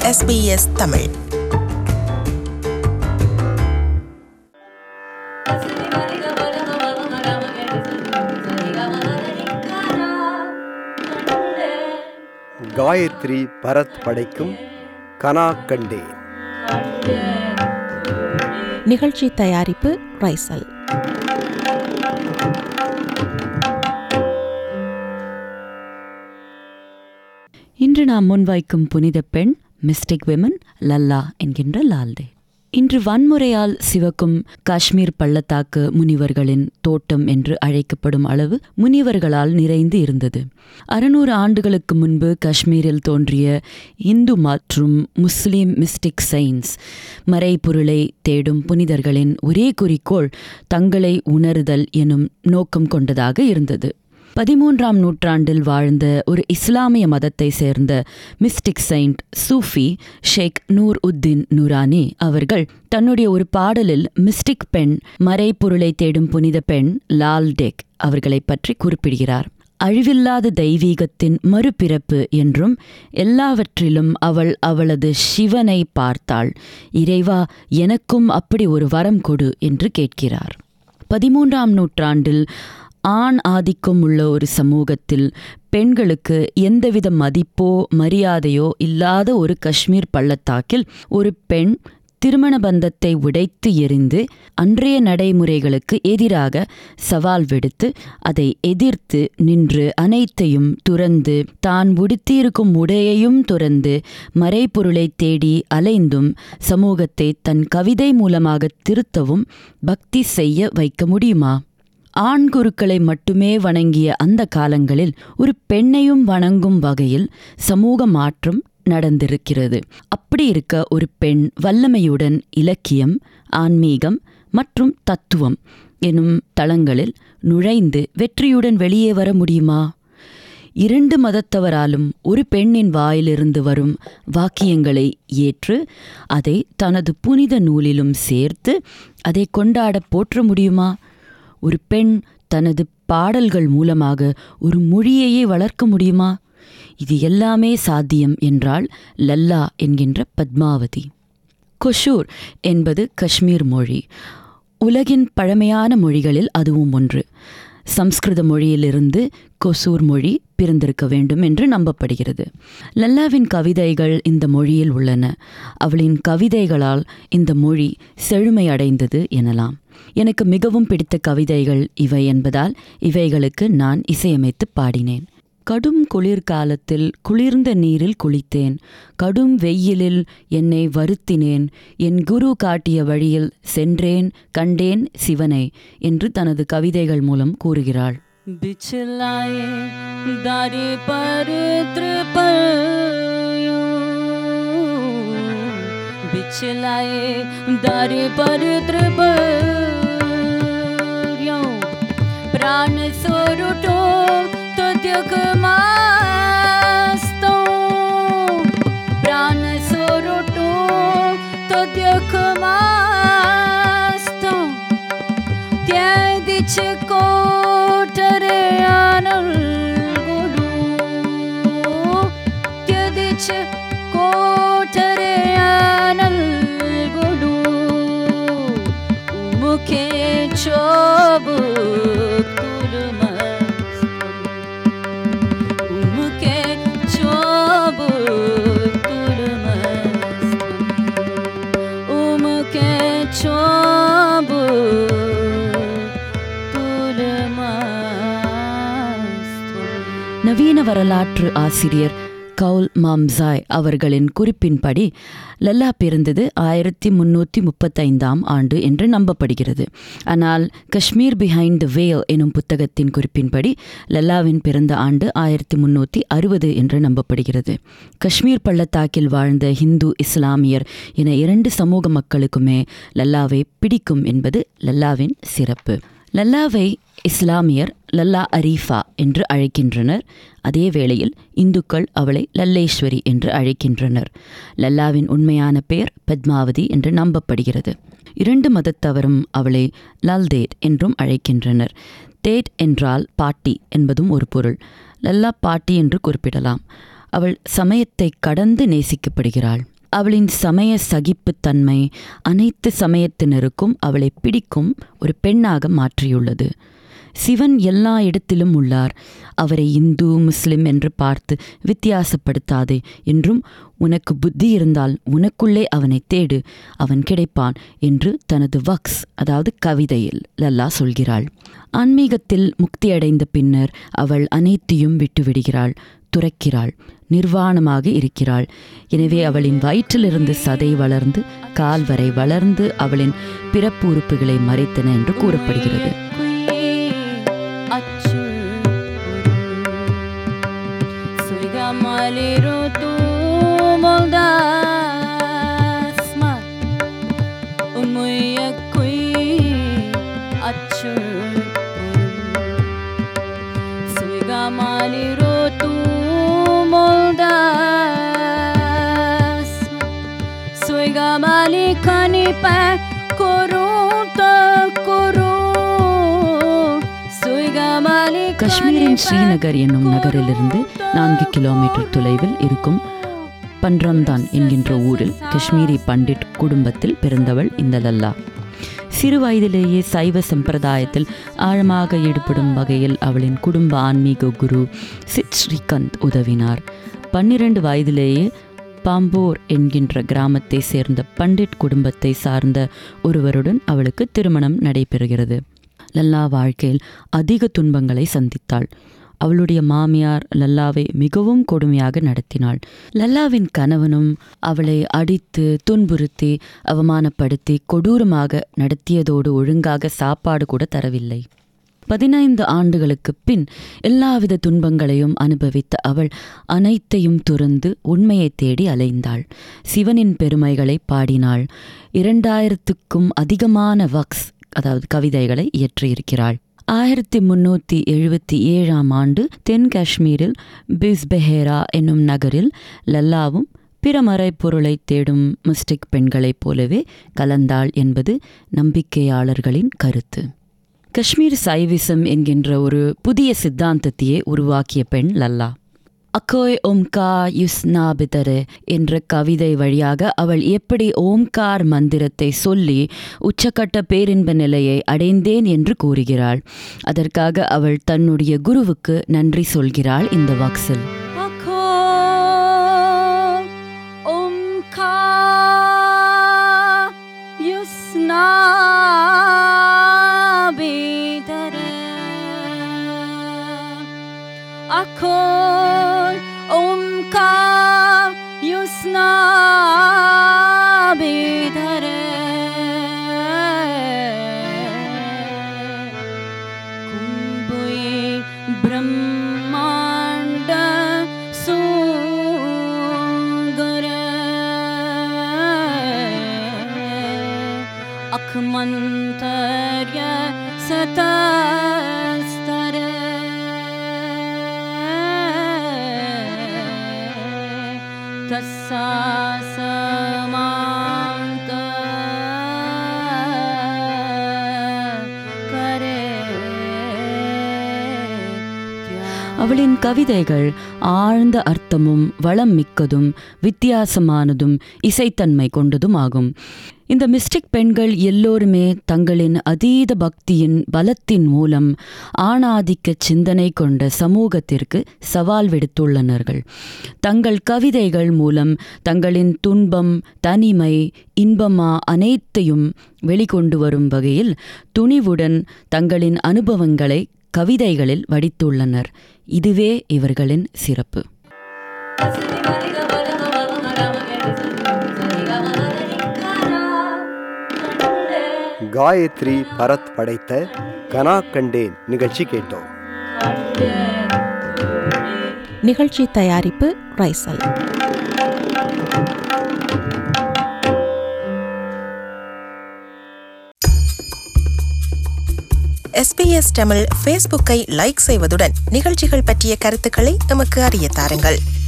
SBS Tamil Gayatri Bharat படைக்கும் கனா கண்டேன் நிகழ்ச்சி தயாரிப்பு ரைசல் இன்று நாம் முன்வைக்கும் புனித பெண் மிஸ்டிக் விமன் லல்லா என்கின்ற லால்டே இன்று வன்முறையால் சிவக்கும் காஷ்மீர் பள்ளத்தாக்கு முனிவர்களின் தோட்டம் என்று அழைக்கப்படும் அளவு முனிவர்களால் நிறைந்து இருந்தது அறுநூறு ஆண்டுகளுக்கு முன்பு காஷ்மீரில் தோன்றிய இந்து மற்றும் முஸ்லிம் மிஸ்டிக் சயின்ஸ் மறைபொருளை தேடும் புனிதர்களின் ஒரே குறிக்கோள் தங்களை உணருதல் எனும் நோக்கம் கொண்டதாக இருந்தது பதிமூன்றாம் நூற்றாண்டில் வாழ்ந்த ஒரு இஸ்லாமிய மதத்தை சேர்ந்த மிஸ்டிக் செயின்ட் சூஃபி ஷேக் நூர் உத்தின் நூரானி அவர்கள் தன்னுடைய ஒரு பாடலில் மிஸ்டிக் பெண் மறைப்பொருளை தேடும் புனித பெண் லால் டெக் அவர்களை பற்றி குறிப்பிடுகிறார் அழிவில்லாத தெய்வீகத்தின் மறுபிறப்பு என்றும் எல்லாவற்றிலும் அவள் அவளது சிவனை பார்த்தாள் இறைவா எனக்கும் அப்படி ஒரு வரம் கொடு என்று கேட்கிறார் பதிமூன்றாம் நூற்றாண்டில் ஆண் ஆதிக்கம் உள்ள ஒரு சமூகத்தில் பெண்களுக்கு எந்தவித மதிப்போ மரியாதையோ இல்லாத ஒரு காஷ்மீர் பள்ளத்தாக்கில் ஒரு பெண் திருமண பந்தத்தை உடைத்து எறிந்து அன்றைய நடைமுறைகளுக்கு எதிராக சவால் விடுத்து அதை எதிர்த்து நின்று அனைத்தையும் துறந்து தான் உடுத்தியிருக்கும் உடையையும் துறந்து மறைபொருளை தேடி அலைந்தும் சமூகத்தை தன் கவிதை மூலமாக திருத்தவும் பக்தி செய்ய வைக்க முடியுமா ஆண் குருக்களை மட்டுமே வணங்கிய அந்த காலங்களில் ஒரு பெண்ணையும் வணங்கும் வகையில் சமூக மாற்றம் நடந்திருக்கிறது அப்படி இருக்க ஒரு பெண் வல்லமையுடன் இலக்கியம் ஆன்மீகம் மற்றும் தத்துவம் எனும் தளங்களில் நுழைந்து வெற்றியுடன் வெளியே வர முடியுமா இரண்டு மதத்தவராலும் ஒரு பெண்ணின் வாயிலிருந்து வரும் வாக்கியங்களை ஏற்று அதை தனது புனித நூலிலும் சேர்த்து அதை கொண்டாட போற்ற முடியுமா ஒரு பெண் தனது பாடல்கள் மூலமாக ஒரு மொழியையே வளர்க்க முடியுமா இது எல்லாமே சாத்தியம் என்றால் லல்லா என்கின்ற பத்மாவதி கொஷூர் என்பது காஷ்மீர் மொழி உலகின் பழமையான மொழிகளில் அதுவும் ஒன்று சம்ஸ்கிருத மொழியிலிருந்து கொசூர் மொழி பிறந்திருக்க வேண்டும் என்று நம்பப்படுகிறது லல்லாவின் கவிதைகள் இந்த மொழியில் உள்ளன அவளின் கவிதைகளால் இந்த மொழி செழுமையடைந்தது எனலாம் எனக்கு மிகவும் பிடித்த கவிதைகள் இவை என்பதால் இவைகளுக்கு நான் இசையமைத்து பாடினேன் கடும் குளிர்காலத்தில் குளிர்ந்த நீரில் குளித்தேன் கடும் வெயிலில் என்னை வருத்தினேன் என் குரு காட்டிய வழியில் சென்றேன் கண்டேன் சிவனை என்று தனது கவிதைகள் மூலம் கூறுகிறாள் बिछलाए दारे पर त्रिपयो बिछलाए दारे पर त्रिपयो प्राण सोरुटो तो द्यक मास्तो प्राण सोरुटो तो द्यक मास्तो त्यादिच कोटरे आनल्गुडु त्यादिच कोटरे आनल्गुडु मुखे चोबु मुखे चोबु उमके चोबु நவீன வரலாற்று ஆசிரியர் கவுல் மாம்சாய் அவர்களின் குறிப்பின்படி லல்லா பிறந்தது ஆயிரத்தி முன்னூற்றி முப்பத்தைந்தாம் ஆண்டு என்று நம்பப்படுகிறது ஆனால் காஷ்மீர் பிஹைண்ட் த வேல் எனும் புத்தகத்தின் குறிப்பின்படி லல்லாவின் பிறந்த ஆண்டு ஆயிரத்தி முன்னூற்றி அறுபது என்று நம்பப்படுகிறது காஷ்மீர் பள்ளத்தாக்கில் வாழ்ந்த ஹிந்து இஸ்லாமியர் என இரண்டு சமூக மக்களுக்குமே லல்லாவை பிடிக்கும் என்பது லல்லாவின் சிறப்பு லல்லாவை இஸ்லாமியர் லல்லா அரீஃபா என்று அழைக்கின்றனர் அதே வேளையில் இந்துக்கள் அவளை லல்லேஸ்வரி என்று அழைக்கின்றனர் லல்லாவின் உண்மையான பெயர் பத்மாவதி என்று நம்பப்படுகிறது இரண்டு மதத்தவரும் அவளை லல்தேட் என்றும் அழைக்கின்றனர் தேட் என்றால் பாட்டி என்பதும் ஒரு பொருள் லல்லா பாட்டி என்று குறிப்பிடலாம் அவள் சமயத்தை கடந்து நேசிக்கப்படுகிறாள் அவளின் சமய சகிப்புத்தன்மை அனைத்து சமயத்தினருக்கும் அவளை பிடிக்கும் ஒரு பெண்ணாக மாற்றியுள்ளது சிவன் எல்லா இடத்திலும் உள்ளார் அவரை இந்து முஸ்லிம் என்று பார்த்து வித்தியாசப்படுத்தாதே என்றும் உனக்கு புத்தி இருந்தால் உனக்குள்ளே அவனை தேடு அவன் கிடைப்பான் என்று தனது வக்ஸ் அதாவது கவிதையில் லல்லா சொல்கிறாள் ஆன்மீகத்தில் முக்தியடைந்த பின்னர் அவள் அனைத்தையும் விட்டுவிடுகிறாள் துறக்கிறாள் நிர்வாணமாக இருக்கிறாள் எனவே அவளின் வயிற்றிலிருந்து சதை வளர்ந்து கால் வரை வளர்ந்து அவளின் பிறப்பு உறுப்புகளை மறைத்தன என்று கூறப்படுகிறது Suiga maliro tu moldasma Umuya kui achur Suiga maliro tu moldasma Suiga malikani pa koruta koru Suiga malikani காஷ்மீரின் ஸ்ரீநகர் என்னும் நகரிலிருந்து நான்கு கிலோமீட்டர் தொலைவில் இருக்கும் பன்ரம்தான் என்கின்ற ஊரில் காஷ்மீரி பண்டிட் குடும்பத்தில் பிறந்தவள் இந்த லல்லா சிறு வயதிலேயே சைவ சம்பிரதாயத்தில் ஆழமாக ஈடுபடும் வகையில் அவளின் குடும்ப ஆன்மீக குரு சித் ஸ்ரீகந்த் உதவினார் பன்னிரண்டு வயதிலேயே பாம்போர் என்கின்ற கிராமத்தை சேர்ந்த பண்டிட் குடும்பத்தை சார்ந்த ஒருவருடன் அவளுக்கு திருமணம் நடைபெறுகிறது லல்லா வாழ்க்கையில் அதிக துன்பங்களை சந்தித்தாள் அவளுடைய மாமியார் லல்லாவை மிகவும் கொடுமையாக நடத்தினாள் லல்லாவின் கணவனும் அவளை அடித்து துன்புறுத்தி அவமானப்படுத்தி கொடூரமாக நடத்தியதோடு ஒழுங்காக சாப்பாடு கூட தரவில்லை பதினைந்து ஆண்டுகளுக்கு பின் எல்லாவித துன்பங்களையும் அனுபவித்த அவள் அனைத்தையும் துறந்து உண்மையை தேடி அலைந்தாள் சிவனின் பெருமைகளை பாடினாள் இரண்டாயிரத்துக்கும் அதிகமான வக்ஸ் அதாவது கவிதைகளை இயற்றியிருக்கிறாள் ஆயிரத்தி முன்னூற்றி எழுபத்தி ஏழாம் ஆண்டு தென் காஷ்மீரில் பிஸ்பெஹேரா என்னும் நகரில் லல்லாவும் பிற மறைப்பொருளை தேடும் மிஸ்டிக் பெண்களைப் போலவே கலந்தாள் என்பது நம்பிக்கையாளர்களின் கருத்து காஷ்மீர் சைவிசம் என்கின்ற ஒரு புதிய சித்தாந்தத்தையே உருவாக்கிய பெண் லல்லா அக்கோய் ஓம்கா யுஸ்னா பிதரே என்ற கவிதை வழியாக அவள் எப்படி ஓம்கார் மந்திரத்தை சொல்லி உச்சக்கட்ட பேரின்ப நிலையை அடைந்தேன் என்று கூறுகிறாள் அதற்காக அவள் தன்னுடைய குருவுக்கு நன்றி சொல்கிறாள் இந்த வாக்ஸில் Akho Omka Yusna Bidare Akho Omka Yusna Bidare कुम्भुये ब्रह्माण्ड सुगर अखमन्तर्य सतस्तर तस्सा समान्त करे அவளின் கவிதைகள் ஆழ்ந்த அர்த்தமும் வளம் மிக்கதும் வித்தியாசமானதும் இசைத்தன்மை கொண்டதும் ஆகும் இந்த மிஸ்டிக் பெண்கள் எல்லோருமே தங்களின் அதீத பக்தியின் பலத்தின் மூலம் ஆணாதிக்க சிந்தனை கொண்ட சமூகத்திற்கு சவால் விடுத்துள்ளனர்கள் தங்கள் கவிதைகள் மூலம் தங்களின் துன்பம் தனிமை இன்பமா அனைத்தையும் வெளிக்கொண்டு வரும் வகையில் துணிவுடன் தங்களின் அனுபவங்களை கவிதைகளில் வடித்துள்ளனர் இதுவே இவர்களின் சிறப்பு காயத்ரி பரத் படைத்த கனா கண்டேன் நிகழ்ச்சி கேட்டோம் நிகழ்ச்சி தயாரிப்பு ரைசல் எஸ்பிஎஸ் தமிழ் ஃபேஸ்புக்கை லைக் செய்வதுடன் நிகழ்ச்சிகள் பற்றிய கருத்துக்களை எமக்கு அறிய தாருங்கள்